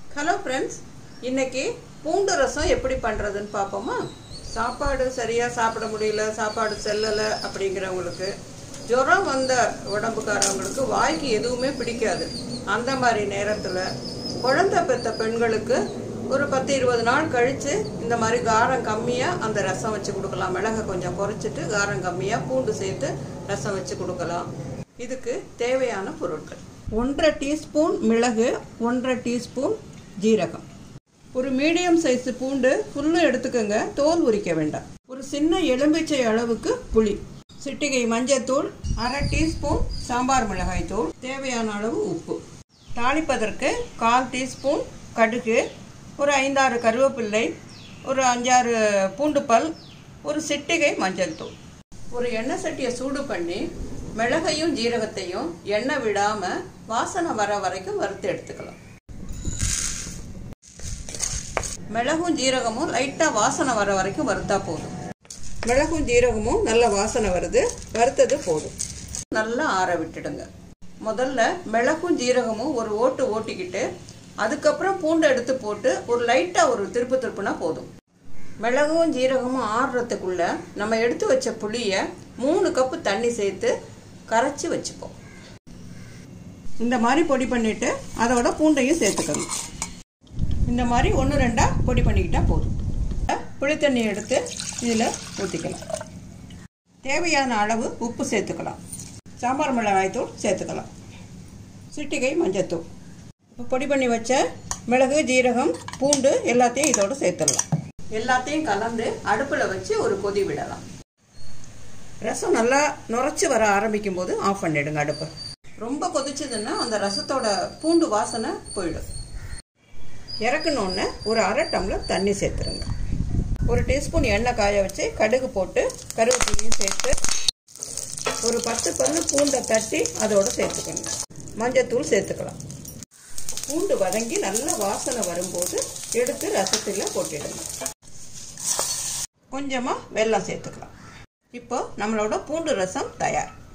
hello friends இன்னைக்கு பூண்டு ரசம் எப்படி பண்ணுறதுன்னு பார்ப்போமா சாப்பாடு சரியாக சாப்பிட முடியல சாப்பாடு செல்லலை அப்படிங்கிறவங்களுக்கு ஜுரம் வந்த உடம்புக்காரவங்களுக்கு வாய்க்கு எதுவுமே பிடிக்காது அந்த மாதிரி நேரத்தில் குழந்தை பெற்ற பெண்களுக்கு ஒரு பத்து இருபது நாள் கழித்து இந்த மாதிரி காரம் கம்மியாக அந்த ரசம் வச்சு கொடுக்கலாம் மிளகை கொஞ்சம் குறைச்சிட்டு காரம் கம்மியாக பூண்டு சேர்த்து ரசம் வச்சு கொடுக்கலாம் இதுக்கு தேவையான பொருட்கள் ஒன்றரை டீஸ்பூன் மிளகு ஒன்றரை டீஸ்பூன் ஜீரகம் ஒரு மீடியம் சைஸ் பூண்டு ஃபுல்லும் எடுத்துக்கோங்க தோல் உரிக்க வேண்டாம் ஒரு சின்ன எலும்பிச்சை அளவுக்கு புளி சிட்டிகை மஞ்சத்தூள் அரை டீஸ்பூன் சாம்பார் மிளகாய் தூள் தேவையான அளவு உப்பு தாளிப்பதற்கு கால் டீஸ்பூன் கடுகு ஒரு ஐந்தாறு கருவேப்பிள்ளை ஒரு அஞ்சாறு பூண்டு பல் ஒரு சிட்டிகை மஞ்சள் தூள் ஒரு எண்ணெய் சட்டியை சூடு பண்ணி மிளகையும் ஜீரகத்தையும் எண்ணெய் விடாம வாசனை வர வரைக்கும் வறுத்து எடுத்துக்கலாம் மிளகும் ஜீரகமும் லைட்டாக வாசனை வர வரைக்கும் வறுத்தா போதும் மிளகும் ஜீரகமும் நல்ல வாசனை வருது வறுத்தது போதும் நல்லா ஆற விட்டுடுங்க முதல்ல மிளகும் ஜீரகமும் ஒரு ஓட்டு ஓட்டிக்கிட்டு அதுக்கப்புறம் பூண்டை எடுத்து போட்டு ஒரு லைட்டாக ஒரு திருப்பு திருப்புனா போதும் மிளகும் ஜீரகமும் ஆடுறதுக்குள்ள நம்ம எடுத்து வச்ச புளியை மூணு கப்பு தண்ணி சேர்த்து கரைச்சி வச்சுப்போம் இந்த மாதிரி பொடி பண்ணிட்டு அதோட பூண்டையும் சேர்த்துக்கணும் இந்த மாதிரி ஒன்று ரெண்டாக பொடி பண்ணிக்கிட்டா போதும் புளித்தண்ணி எடுத்து இதில் ஊற்றிக்கலாம் தேவையான அளவு உப்பு சேர்த்துக்கலாம் சாம்பார் மிளகாய் தூள் சேர்த்துக்கலாம் சிட்டிகை மஞ்சத்தூள் இப்போ பொடி பண்ணி வச்ச மிளகு ஜீரகம் பூண்டு எல்லாத்தையும் இதோட சேர்த்துடலாம் எல்லாத்தையும் கலந்து அடுப்பில் வச்சு ஒரு கொதி விடலாம் ரசம் நல்லா நுரைச்சி வர ஆரம்பிக்கும் போது ஆஃப் பண்ணிடுங்க அடுப்பு ரொம்ப கொதிச்சதுன்னா அந்த ரசத்தோட பூண்டு வாசனை போயிடும் இறக்கணுன்னு ஒரு அரை டம்ளர் தண்ணி சேர்த்துருங்க ஒரு டீஸ்பூன் எண்ணெய் காய வச்சு கடுகு போட்டு கருவேப்பிலையும் சேர்த்து ஒரு பத்து பல்லு பூண்டை தட்டி அதோட சேர்த்துக்கணும் மஞ்சத்தூள் சேர்த்துக்கலாம் பூண்டு வதங்கி நல்ல வாசனை வரும்போது எடுத்து ரசத்தில் போட்டுடுங்க கொஞ்சமாக வெல்லம் சேர்த்துக்கலாம் இப்போ நம்மளோட பூண்டு ரசம் தயார்